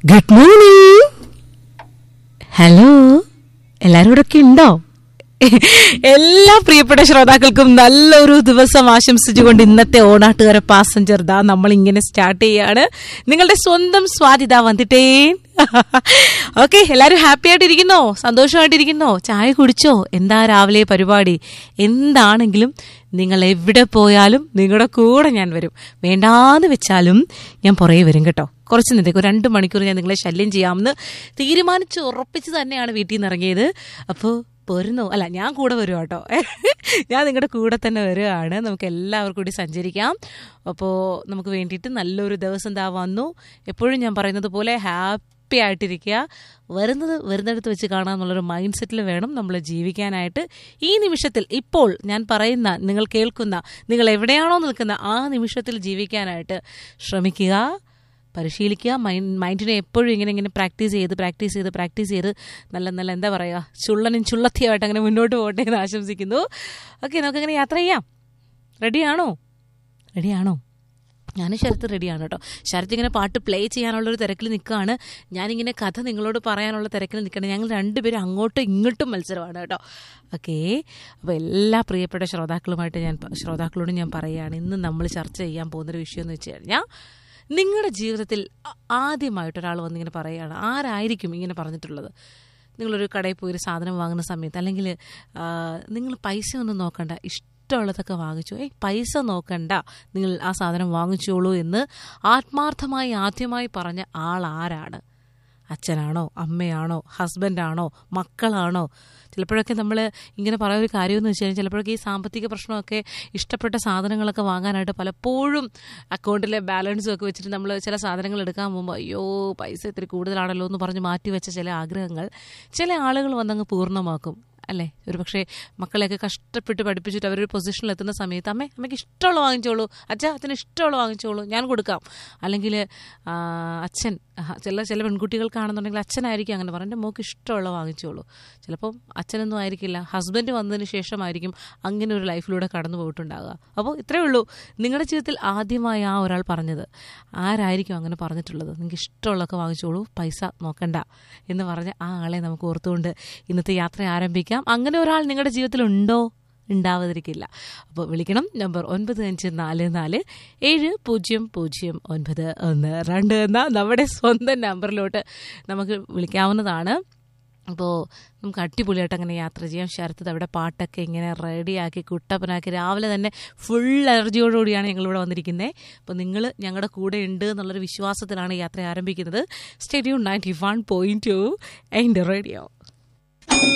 good morning hello എല്ലാരും ഇവിടെ ഒക്കെ ഉണ്ടോ എല്ലാ പ്രിയപ്പെട്ട ശ്രോതാക്കൾക്കും നല്ലൊരു ദിവസം ആശംസിച്ചുകൊണ്ട് ഇന്നത്തെ ഓണാട്ടുകാര പാസഞ്ചർ ദാ നമ്മൾ ഇങ്ങനെ സ്റ്റാർട്ട് ചെയ്യാണ് നിങ്ങളുടെ സ്വന്തം സ്വാതിത വന്നിട്ടേ ഓക്കെ എല്ലാരും ഹാപ്പി ആയിട്ടിരിക്കുന്നോ സന്തോഷമായിട്ടിരിക്കുന്നോ ചായ കുടിച്ചോ എന്താ രാവിലെ പരിപാടി എന്താണെങ്കിലും നിങ്ങൾ എവിടെ പോയാലും നിങ്ങളുടെ കൂടെ ഞാൻ വരും വേണ്ടാന്ന് വെച്ചാലും ഞാൻ പുറകെ വരും കേട്ടോ കുറച്ച് നേരത്തേക്ക് ഒരു രണ്ട് മണിക്കൂർ ഞാൻ നിങ്ങളെ ശല്യം ചെയ്യാമെന്ന് തീരുമാനിച്ച് ഉറപ്പിച്ച് തന്നെയാണ് വീട്ടിൽ നിന്ന് ഇറങ്ങിയത് അപ്പോൾ പോരുന്നോ അല്ല ഞാൻ കൂടെ വരും കേട്ടോ ഞാൻ നിങ്ങളുടെ കൂടെ തന്നെ വരികയാണ് നമുക്ക് എല്ലാവർക്കും കൂടി സഞ്ചരിക്കാം അപ്പോൾ നമുക്ക് വേണ്ടിയിട്ട് നല്ലൊരു ദിവസം എന്താ വന്നു എപ്പോഴും ഞാൻ പറയുന്നത് പോലെ ഹാപ്പി ആയിട്ടിരിക്കുക വരുന്നത് വരുന്നിടത്ത് വെച്ച് കാണാമെന്നുള്ളൊരു മൈൻഡ് സെറ്റിൽ വേണം നമ്മൾ ജീവിക്കാനായിട്ട് ഈ നിമിഷത്തിൽ ഇപ്പോൾ ഞാൻ പറയുന്ന നിങ്ങൾ കേൾക്കുന്ന നിങ്ങൾ എവിടെയാണോ നിൽക്കുന്ന ആ നിമിഷത്തിൽ ജീവിക്കാനായിട്ട് ശ്രമിക്കുക പരിശീലിക്കുക മൈൻഡ് മൈൻഡിനെ എപ്പോഴും ഇങ്ങനെ ഇങ്ങനെ പ്രാക്ടീസ് ചെയ്ത് പ്രാക്ടീസ് ചെയ്ത് പ്രാക്ടീസ് ചെയ്ത് നല്ല നല്ല എന്താ പറയുക ചുള്ളനും ചുള്ളത്തിയായിട്ട് അങ്ങനെ മുന്നോട്ട് പോകട്ടെ എന്ന് ആശംസിക്കുന്നു ഓക്കെ നമുക്കങ്ങനെ യാത്ര ചെയ്യാം റെഡിയാണോ റെഡിയാണോ ഞാൻ ശരത്ത് റെഡിയാണ് കേട്ടോ ശരത്ത് ഇങ്ങനെ പാട്ട് പ്ലേ ചെയ്യാനുള്ളൊരു തിരക്കിൽ നിൽക്കുകയാണ് ഞാനിങ്ങനെ കഥ നിങ്ങളോട് പറയാനുള്ള തിരക്കിൽ നിൽക്കണം ഞങ്ങൾ രണ്ടുപേരും അങ്ങോട്ടും ഇങ്ങോട്ടും മത്സരമാണ് കേട്ടോ ഓക്കെ അപ്പോൾ എല്ലാ പ്രിയപ്പെട്ട ശ്രോതാക്കളുമായിട്ട് ഞാൻ ശ്രോതാക്കളോട് ഞാൻ പറയുകയാണ് ഇന്ന് നമ്മൾ ചർച്ച ചെയ്യാൻ പോകുന്നൊരു വിഷയം എന്ന് വെച്ച് കഴിഞ്ഞാൽ നിങ്ങളുടെ ജീവിതത്തിൽ ആദ്യമായിട്ട് ഒരാൾ വന്നിങ്ങനെ പറയുകയാണ് ആരായിരിക്കും ഇങ്ങനെ പറഞ്ഞിട്ടുള്ളത് നിങ്ങളൊരു കടയിൽ പോയി ഒരു സാധനം വാങ്ങുന്ന സമയത്ത് അല്ലെങ്കിൽ നിങ്ങൾ പൈസ ഒന്നും നോക്കണ്ട ഇഷ്ടമുള്ളതൊക്കെ വാങ്ങിച്ചു ഏയ് പൈസ നോക്കണ്ട നിങ്ങൾ ആ സാധനം വാങ്ങിച്ചോളൂ എന്ന് ആത്മാർത്ഥമായി ആദ്യമായി പറഞ്ഞ ആൾ ആരാണ് അച്ഛനാണോ അമ്മയാണോ ഹസ്ബൻഡാണോ മക്കളാണോ ചിലപ്പോഴൊക്കെ നമ്മൾ ഇങ്ങനെ പറയുന്ന ഒരു കാര്യമെന്ന് വെച്ച് കഴിഞ്ഞാൽ ചിലപ്പോഴൊക്കെ ഈ സാമ്പത്തിക പ്രശ്നമൊക്കെ ഇഷ്ടപ്പെട്ട സാധനങ്ങളൊക്കെ വാങ്ങാനായിട്ട് പലപ്പോഴും അക്കൗണ്ടിലെ ബാലൻസും ഒക്കെ വെച്ചിട്ട് നമ്മൾ ചില സാധനങ്ങൾ എടുക്കാൻ പോകുമ്പോൾ അയ്യോ പൈസ ഇത്തിരി കൂടുതലാണല്ലോ എന്ന് പറഞ്ഞ് മാറ്റി വെച്ച ചില ആഗ്രഹങ്ങൾ ചില ആളുകൾ വന്നങ്ങ് പൂർണ്ണമാക്കും അല്ലേ ഒരു പക്ഷേ മക്കളെയൊക്കെ കഷ്ടപ്പെട്ട് പഠിപ്പിച്ചിട്ട് അവരൊരു പൊസിഷനിൽ എത്തുന്ന സമയത്ത് അമ്മേ അമ്മയ്ക്ക് ഇഷ്ടമുള്ള വാങ്ങിച്ചോളൂ അച്ഛാ അച്ഛന് ഇഷ്ടമുള്ള വാങ്ങിച്ചോളൂ ഞാൻ കൊടുക്കാം അല്ലെങ്കിൽ അച്ഛൻ ചില ചില പെൺകുട്ടികൾക്കാണെന്നുണ്ടെങ്കിൽ അച്ഛനായിരിക്കും അങ്ങനെ പറഞ്ഞ എൻ്റെ മോക്ക് ഇഷ്ടമുള്ള വാങ്ങിച്ചോളൂ ചിലപ്പം അച്ഛനൊന്നും ആയിരിക്കില്ല ഹസ്ബൻഡ് വന്നതിന് ശേഷമായിരിക്കും അങ്ങനെ ഒരു ലൈഫിലൂടെ കടന്നു പോയിട്ടുണ്ടാകുക അപ്പോൾ ഇത്രയേ ഉള്ളൂ നിങ്ങളുടെ ജീവിതത്തിൽ ആദ്യമായി ആ ഒരാൾ പറഞ്ഞത് ആരായിരിക്കും അങ്ങനെ പറഞ്ഞിട്ടുള്ളത് നിങ്ങൾക്ക് ഇഷ്ടമുള്ളതൊക്കെ വാങ്ങിച്ചോളൂ പൈസ നോക്കണ്ട എന്ന് പറഞ്ഞ ആ ആളെ നമുക്ക് ഓർത്തുകൊണ്ട് ഇന്നത്തെ യാത്ര ആരംഭിക്കാം അങ്ങനെ ഒരാൾ നിങ്ങളുടെ ജീവിതത്തിൽ ഉണ്ടോ ഉണ്ടാവാതിരിക്കില്ല അപ്പോൾ വിളിക്കണം നമ്പർ ഒൻപത് അഞ്ച് നാല് നാല് ഏഴ് പൂജ്യം പൂജ്യം ഒൻപത് ഒന്ന് രണ്ട് എന്ന നമ്മുടെ സ്വന്തം നമ്പറിലോട്ട് നമുക്ക് വിളിക്കാവുന്നതാണ് അപ്പോൾ നമുക്ക് അടിപൊളിയായിട്ട് അങ്ങനെ യാത്ര ചെയ്യാം ശരത്ത് അവിടെ പാട്ടൊക്കെ ഇങ്ങനെ റെഡിയാക്കി കുട്ടപ്പനാക്കി രാവിലെ തന്നെ ഫുൾ എനർജിയോടുകൂടിയാണ് ഞങ്ങളിവിടെ വന്നിരിക്കുന്നത് അപ്പോൾ നിങ്ങൾ ഞങ്ങളുടെ കൂടെ ഉണ്ട് എന്നുള്ളൊരു വിശ്വാസത്തിലാണ് യാത്ര ആരംഭിക്കുന്നത് stadium ninety one point two എൻ്റെ റേഡിയോ